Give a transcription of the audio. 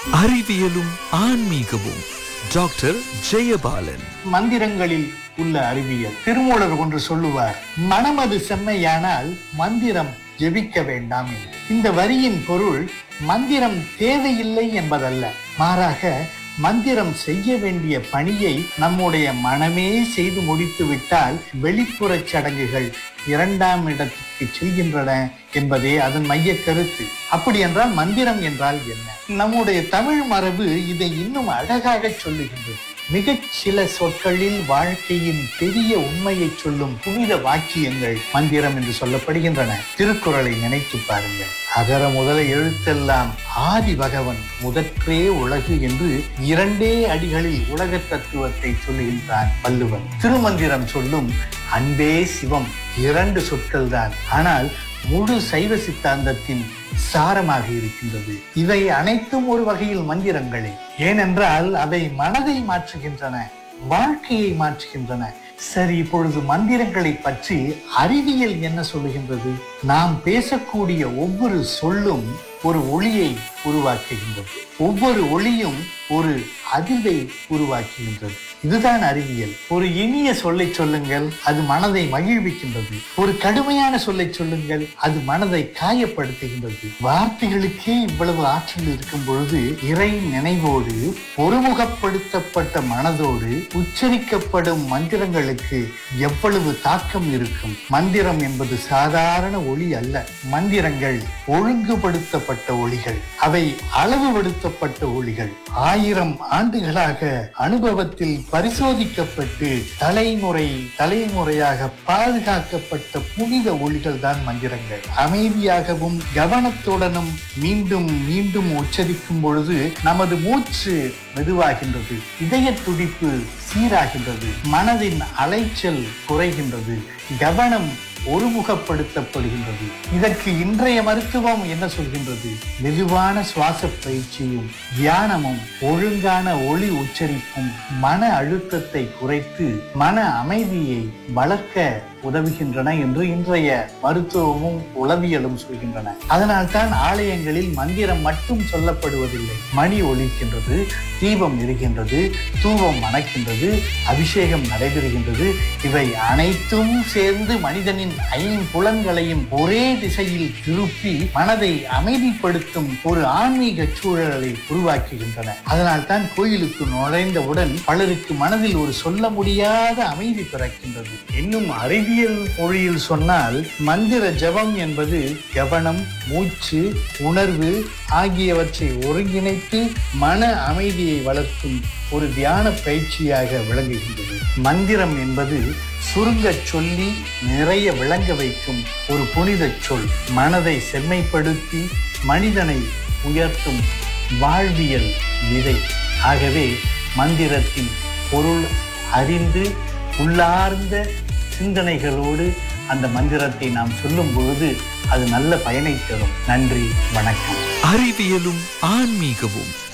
அறிவியலும் ஆன்மீகமும் டாக்டர் ஜெயபாலன் மந்திரங்களில் உள்ள அறிவியல் திருமூலர் ஒன்று சொல்லுவார் மனமது செம்மையானால் மந்திரம் ஜெபிக்க வேண்டாம் என்று. இந்த வரியின் பொருள் மந்திரம் தேவையில்லை என்பதல்ல மாறாக மந்திரம் செய்ய வேண்டிய பணியை நம்முடைய மனமே செய்து முடித்து விட்டால் வெளிப்புறச் சடங்குகள் இரண்டாம் இடத்துக்கு செல்கின்றன என்பதே அதன் மைய கருத்து அப்படி என்றால் மந்திரம் என்றால் என்ன நம்முடைய தமிழ் மரபு இதை இன்னும் அழகாக சொல்லுகின்றது மிகச் சில சொற்களில் வாழ்க்கையின் பெரிய உண்மையை சொல்லும் புனித வாக்கியங்கள் மந்திரம் என்று சொல்லப்படுகின்றன திருக்குறளை நினைத்து பாருங்கள் அகர முதல எழுத்தெல்லாம் ஆதி பகவன் முதற்றே உலகு என்று இரண்டே அடிகளில் உலக தத்துவத்தை சொல்லுகின்றான் வள்ளுவன் திருமந்திரம் சொல்லும் அன்பே சிவம் இரண்டு சொற்கள் தான் ஆனால் முழு சைவ சித்தாந்தத்தின் சாரமாக இருக்கின்றது இவை அனைத்தும் ஒரு வகையில் மந்திரங்களே ஏனென்றால் அவை மனதை மாற்றுகின்றன வாழ்க்கையை மாற்றுகின்றன சரி இப்பொழுது மந்திரங்களை பற்றி அறிவியல் என்ன சொல்லுகின்றது நாம் பேசக்கூடிய ஒவ்வொரு சொல்லும் ஒரு ஒளியை உருவாக்குகின்றது ஒவ்வொரு ஒளியும் ஒரு அதிர்வை உருவாக்குகின்றது இதுதான் அறிவியல் ஒரு இனிய சொல்லை சொல்லுங்கள் அது மனதை மகிழ்விக்கின்றது ஒரு கடுமையான சொல்லை சொல்லுங்கள் அது மனதை காயப்படுத்துகின்றது வார்த்தைகளுக்கே இவ்வளவு ஆற்றல் இருக்கும் பொழுது இறை நினைவோடு ஒருமுகப்படுத்தப்பட்ட மனதோடு உச்சரிக்கப்படும் மந்திரங்களுக்கு எவ்வளவு தாக்கம் இருக்கும் மந்திரம் என்பது சாதாரண ஒளி அல்ல மந்திரங்கள் ஒழுங்குபடுத்தப்பட்ட ஒளிகள் அவை அளவுபடுத்தப்பட்ட ஒளிகள் ஆயிரம் ஆண்டுகளாக அனுபவத்தில் பரிசோதிக்கப்பட்டு தலைமுறை தலைமுறையாக பாதுகாக்கப்பட்ட புனித ஒளிகள் தான் மந்திரங்கள் அமைதியாகவும் கவனத்துடனும் மீண்டும் மீண்டும் உச்சரிக்கும் பொழுது நமது மூச்சு மெதுவாகின்றது இதய துடிப்பு சீராகின்றது மனதின் அலைச்சல் குறைகின்றது கவனம் ஒருமுகப்படுத்தப்படுகின்றது இதற்கு இன்றைய மருத்துவம் என்ன சொல்கின்றது மெதுவான சுவாச பயிற்சியும் தியானமும் ஒழுங்கான ஒளி உச்சரிப்பும் மன அழுத்தத்தை குறைத்து மன அமைதியை வளர்க்க உதவுகின்றன என்று இன்றைய மருத்துவமும் உளவியலும் சொல்கின்றன அதனால்தான் ஆலயங்களில் மந்திரம் மட்டும் சொல்லப்படுவதில்லை மணி ஒலிக்கின்றது தீபம் எரிகின்றது தூபம் மணக்கின்றது அபிஷேகம் நடைபெறுகின்றது இவை அனைத்தும் சேர்ந்து மனிதனின் ஐம்புலன்களையும் ஒரே திசையில் திருப்பி மனதை அமைதிப்படுத்தும் ஒரு ஆன்மீக சூழலை உருவாக்குகின்றன அதனால் தான் கோயிலுக்கு நுழைந்தவுடன் பலருக்கு மனதில் ஒரு சொல்ல முடியாத அமைதி பிறக்கின்றது இன்னும் அறிவியல் மொழியில் சொன்னால் மந்திர ஜபம் என்பது கவனம் மூச்சு உணர்வு ஆகியவற்றை ஒருங்கிணைத்து மன அமைதியை வளர்க்கும் ஒரு தியான பயிற்சியாக விளங்குகின்றது மந்திரம் என்பது சுருங்கச் சொல்லி நிறைய விளங்க வைக்கும் ஒரு புனித சொல் மனதை செம்மைப்படுத்தி மனிதனை உயர்த்தும் வாழ்வியல் விதை ஆகவே மந்திரத்தின் பொருள் அறிந்து உள்ளார்ந்த சிந்தனைகளோடு அந்த மந்திரத்தை நாம் சொல்லும் பொழுது அது நல்ல பயனை தரும் நன்றி வணக்கம் அறிவியலும் ஆன்மீகமும்